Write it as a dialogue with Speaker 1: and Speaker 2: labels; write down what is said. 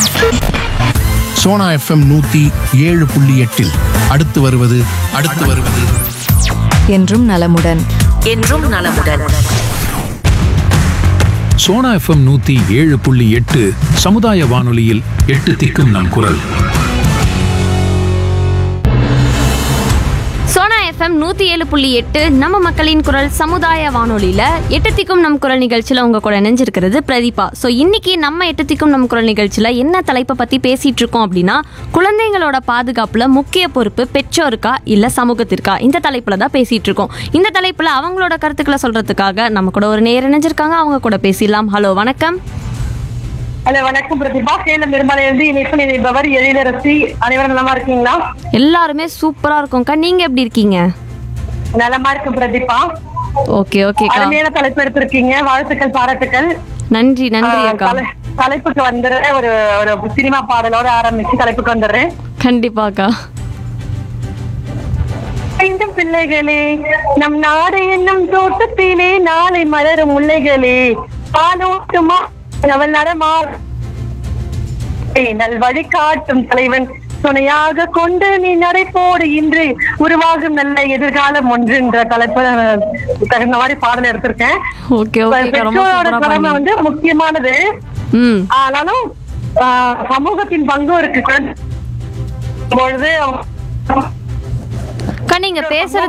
Speaker 1: Sona FM நூத்தி ஏழு புள்ளி எட்டில் அடுத்து வருவது அடுத்து வருவது
Speaker 2: என்றும் நலமுடன்
Speaker 3: என்றும் நலமுடன்
Speaker 4: சோனா எஃப்எம் நூத்தி ஏழு புள்ளி எட்டு சமுதாய வானொலியில் எட்டு திக்கும் நம் குரல்
Speaker 5: சோனா எஃப்எம் நூற்றி ஏழு புள்ளி எட்டு நம்ம மக்களின் குரல் சமுதாய வானொலியில் எட்டு திக்கும் நம் குரல் நிகழ்ச்சியில் உங்கள் கூட இணைஞ்சிருக்கிறது பிரதீபா ஸோ இன்னைக்கு நம்ம எட்டு திக்கும் நம் குரல் நிகழ்ச்சியில் என்ன தலைப்பை பற்றி பேசிகிட்டு இருக்கோம் அப்படின்னா குழந்தைங்களோட பாதுகாப்பில் முக்கிய பொறுப்பு பெற்றோருக்கா இல்லை சமூகத்திற்கா இந்த தலைப்பில் தான் பேசிகிட்டு இருக்கோம் இந்த தலைப்பில் அவங்களோட கருத்துக்களை சொல்கிறதுக்காக நம்ம கூட ஒரு நேர் இணைஞ்சிருக்காங்க அவங்க கூட பேசிடலாம் ஹலோ வணக்கம்
Speaker 6: ஹலோ வணக்கம் பிரதிபா சேலம் பெரும்பாலிருந்து இணைப்பு நினைப்பவர் எழிலரசி அனைவரும் நலமா இருக்கீங்களா
Speaker 5: எல்லாருமே சூப்பராக இருக்கும்க்கா நீங்கள் எப்படி இருக்கீங்க
Speaker 6: நலமா இருக்கு பிரதீபா
Speaker 5: ஓகே ஓகேக்கா
Speaker 6: அருமையான தலைப்பு எடுத்திருக்கீங்க வாழ்த்துக்கள் பாராட்டுக்கள்
Speaker 5: நன்றி நன்றி
Speaker 6: ஆஹ்,
Speaker 5: அக்கா
Speaker 6: தலை- தலைப்புக்கு வந்துடுறேன் ஒரு ஒரு சினிமா பாடலோட ஆரம்பிச்சு தலைப்புக்கு வந்துடுறேன்
Speaker 5: கண்டிப்பாக்கா
Speaker 6: ஐந்தும் பிள்ளைகளே நம் நாடு என்னும் தோட்டத்திலே நாளை மலரும் முல்லைகளே பாலோட்டுமா அவள் நடமா நல் வழி காட்டும் தலைவன் துணையாக கொண்டு நீ நடைபோடு இன்று உருவாகும் நல்ல எதிர்காலம் ஒன்று என்ற தலைப்பு தகுந்த மாதிரி பாடல் எடுத்திருக்கேன்
Speaker 5: ஓகே ஓகேக்கா ரொம்ப
Speaker 6: பெற்றோரோட
Speaker 5: சூப்பரா
Speaker 6: கடமை
Speaker 5: பண்ணீங்க
Speaker 6: வந்து முக்கியமானது
Speaker 5: ம்
Speaker 6: ஆனாலும் ஆஹ், சமூகத்தின் பங்கும் இருக்கு குழந்தை பொழுது
Speaker 5: அக்கா நீங்க பேசுறது